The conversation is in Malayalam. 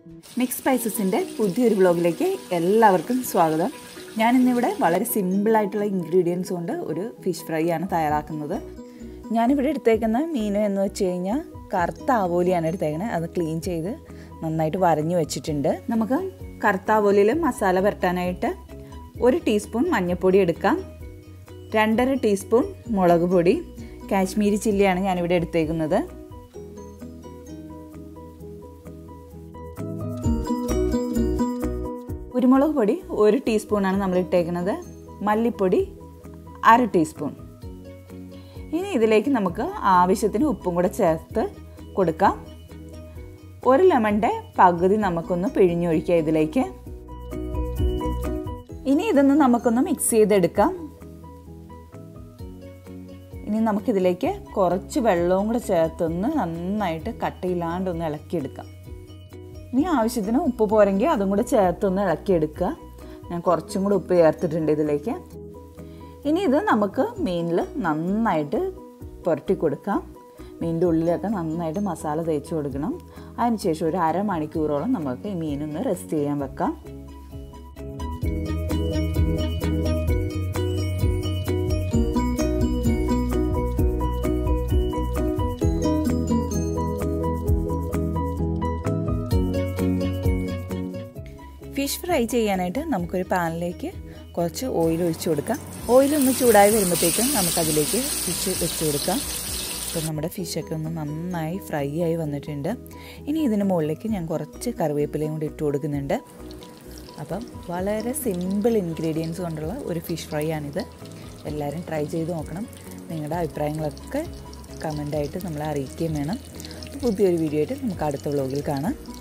മിക്സ് സ്പൈസസിൻ്റെ പുതിയൊരു വ്ളോഗിലേക്ക് എല്ലാവർക്കും സ്വാഗതം ഞാനിന്നിവിടെ വളരെ സിമ്പിളായിട്ടുള്ള ഇൻഗ്രീഡിയൻസ് കൊണ്ട് ഒരു ഫിഷ് ഫ്രൈ ആണ് തയ്യാറാക്കുന്നത് ഞാനിവിടെ എടുത്തേക്കുന്ന മീൻ എന്ന് വെച്ച് കഴിഞ്ഞാൽ കറുത്ത ആവോലിയാണ് എടുത്തേക്കുന്നത് അത് ക്ലീൻ ചെയ്ത് നന്നായിട്ട് വരഞ്ഞു വെച്ചിട്ടുണ്ട് നമുക്ക് കറുത്ത ആവോലിയിൽ മസാല പുരട്ടാനായിട്ട് ഒരു ടീസ്പൂൺ മഞ്ഞൾപ്പൊടി എടുക്കാം രണ്ടര ടീസ്പൂൺ മുളക് പൊടി കാശ്മീരി ചില്ലിയാണ് ഞാനിവിടെ എടുത്തേക്കുന്നത് കുരുമുളക് പൊടി ഒരു ടീസ്പൂണാണ് നമ്മൾ ഇട്ടേക്കുന്നത് മല്ലിപ്പൊടി അര ടീസ്പൂൺ ഇനി ഇതിലേക്ക് നമുക്ക് ആവശ്യത്തിന് ഉപ്പും കൂടെ ചേർത്ത് കൊടുക്കാം ഒരു ലെമണിൻ്റെ പകുതി നമുക്കൊന്ന് പിഴിഞ്ഞൊഴിക്കാം ഇതിലേക്ക് ഇനി ഇതൊന്ന് നമുക്കൊന്ന് മിക്സ് ചെയ്തെടുക്കാം ഇനി നമുക്കിതിലേക്ക് കുറച്ച് വെള്ളവും കൂടെ ചേർത്തൊന്ന് നന്നായിട്ട് കട്ടയില്ലാണ്ടൊന്ന് ഇളക്കിയെടുക്കാം ഇനി ആവശ്യത്തിന് ഉപ്പ് പോരെങ്കിൽ അതും കൂടെ ചേർത്തൊന്ന് ഇളക്കിയെടുക്കുക ഞാൻ കുറച്ചും കൂടെ ഉപ്പ് ചേർത്തിട്ടുണ്ട് ഇതിലേക്ക് ഇനി ഇത് നമുക്ക് മീനിൽ നന്നായിട്ട് പുരട്ടി കൊടുക്കാം മീനിൻ്റെ ഉള്ളിലൊക്കെ നന്നായിട്ട് മസാല തേച്ച് കൊടുക്കണം അതിനുശേഷം ഒരു അരമണിക്കൂറോളം നമുക്ക് ഈ മീനൊന്ന് റെസ്റ്റ് ചെയ്യാൻ വെക്കാം ഫിഷ് ഫ്രൈ ചെയ്യാനായിട്ട് നമുക്കൊരു പാനിലേക്ക് കുറച്ച് ഓയിൽ ഒഴിച്ചു കൊടുക്കാം ഓയിൽ ഒന്ന് ചൂടായി വരുമ്പോഴത്തേക്കും നമുക്കതിലേക്ക് ഫിഷ് വെച്ച് കൊടുക്കാം അപ്പോൾ നമ്മുടെ ഫിഷൊക്കെ ഒന്ന് നന്നായി ഫ്രൈ ആയി വന്നിട്ടുണ്ട് ഇനി ഇതിന് മുകളിലേക്ക് ഞാൻ കുറച്ച് കറിവേപ്പിലയും കൂടി ഇട്ട് കൊടുക്കുന്നുണ്ട് അപ്പം വളരെ സിമ്പിൾ ഇൻഗ്രീഡിയൻസ് കൊണ്ടുള്ള ഒരു ഫിഷ് ഫ്രൈ ആണിത് എല്ലാവരും ട്രൈ ചെയ്ത് നോക്കണം നിങ്ങളുടെ അഭിപ്രായങ്ങളൊക്കെ കമൻ്റായിട്ട് നമ്മളെ അറിയിക്കുകയും വേണം പുതിയൊരു വീഡിയോ ആയിട്ട് നമുക്ക് അടുത്ത വ്ളോഗിൽ കാണാം